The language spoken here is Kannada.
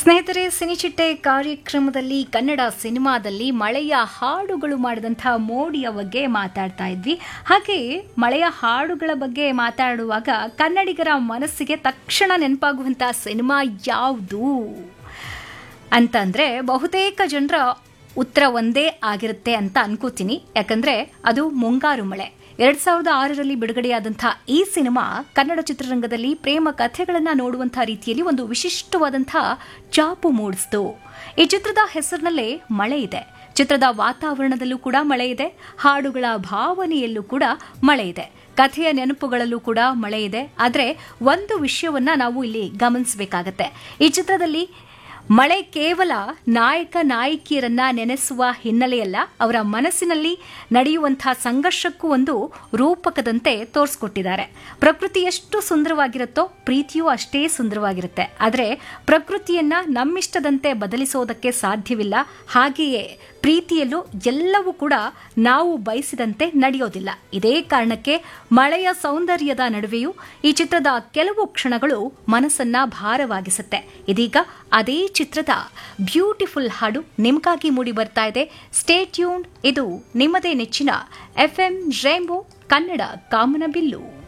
ಸ್ನೇಹಿತರೆ ಸಿನಿಚಿಟ್ಟೆ ಕಾರ್ಯಕ್ರಮದಲ್ಲಿ ಕನ್ನಡ ಸಿನಿಮಾದಲ್ಲಿ ಮಳೆಯ ಹಾಡುಗಳು ಮಾಡಿದಂಥ ಮೋಡಿಯ ಬಗ್ಗೆ ಮಾತಾಡ್ತಾ ಇದ್ವಿ ಹಾಗೆ ಮಳೆಯ ಹಾಡುಗಳ ಬಗ್ಗೆ ಮಾತಾಡುವಾಗ ಕನ್ನಡಿಗರ ಮನಸ್ಸಿಗೆ ತಕ್ಷಣ ನೆನಪಾಗುವಂಥ ಸಿನಿಮಾ ಯಾವುದು ಅಂತಂದ್ರೆ ಬಹುತೇಕ ಜನರ ಉತ್ತರ ಒಂದೇ ಆಗಿರುತ್ತೆ ಅಂತ ಅನ್ಕೋತೀನಿ ಯಾಕಂದ್ರೆ ಅದು ಮುಂಗಾರು ಮಳೆ ಎರಡ್ ಸಾವಿರದ ಆರರಲ್ಲಿ ಬಿಡುಗಡೆಯಾದಂಥ ಈ ಸಿನಿಮಾ ಕನ್ನಡ ಚಿತ್ರರಂಗದಲ್ಲಿ ಪ್ರೇಮ ಕಥೆಗಳನ್ನ ನೋಡುವಂಥ ರೀತಿಯಲ್ಲಿ ಒಂದು ವಿಶಿಷ್ಟವಾದಂಥ ಚಾಪು ಮೂಡಿಸ್ತು ಈ ಚಿತ್ರದ ಹೆಸರಿನಲ್ಲೇ ಮಳೆ ಇದೆ ಚಿತ್ರದ ವಾತಾವರಣದಲ್ಲೂ ಕೂಡ ಮಳೆ ಇದೆ ಹಾಡುಗಳ ಭಾವನೆಯಲ್ಲೂ ಕೂಡ ಮಳೆ ಇದೆ ಕಥೆಯ ನೆನಪುಗಳಲ್ಲೂ ಕೂಡ ಮಳೆ ಇದೆ ಆದರೆ ಒಂದು ವಿಷಯವನ್ನ ನಾವು ಇಲ್ಲಿ ಗಮನಿಸಬೇಕಾಗತ್ತೆ ಈ ಚಿತ್ರದಲ್ಲಿ ಮಳೆ ಕೇವಲ ನಾಯಕ ನಾಯಕಿಯರನ್ನ ನೆನೆಸುವ ಹಿನ್ನೆಲೆಯಲ್ಲ ಅವರ ಮನಸ್ಸಿನಲ್ಲಿ ನಡೆಯುವಂತಹ ಸಂಘರ್ಷಕ್ಕೂ ಒಂದು ರೂಪಕದಂತೆ ತೋರಿಸ್ಕೊಟ್ಟಿದ್ದಾರೆ ಪ್ರಕೃತಿ ಎಷ್ಟು ಸುಂದರವಾಗಿರುತ್ತೋ ಪ್ರೀತಿಯೂ ಅಷ್ಟೇ ಸುಂದರವಾಗಿರುತ್ತೆ ಆದರೆ ಪ್ರಕೃತಿಯನ್ನ ನಮ್ಮಿಷ್ಟದಂತೆ ಬದಲಿಸೋದಕ್ಕೆ ಸಾಧ್ಯವಿಲ್ಲ ಹಾಗೆಯೇ ಪ್ರೀತಿಯಲ್ಲೂ ಎಲ್ಲವೂ ಕೂಡ ನಾವು ಬಯಸಿದಂತೆ ನಡೆಯೋದಿಲ್ಲ ಇದೇ ಕಾರಣಕ್ಕೆ ಮಳೆಯ ಸೌಂದರ್ಯದ ನಡುವೆಯೂ ಈ ಚಿತ್ರದ ಕೆಲವು ಕ್ಷಣಗಳು ಮನಸ್ಸನ್ನ ಭಾರವಾಗಿಸುತ್ತೆ ಇದೀಗ ಅದೇ ಚಿತ್ರದ ಬ್ಯೂಟಿಫುಲ್ ಹಾಡು ನಿಮ್ಗಾಗಿ ಮೂಡಿ ಬರ್ತಾ ಇದೆ ಸ್ಟೇ ಟ್ಯೂನ್ ಇದು ನಿಮ್ಮದೇ ನೆಚ್ಚಿನ ಎಫ್ಎಂ ರೇಂಬೋ ಕನ್ನಡ ಕಾಮನಬಿಲ್ಲು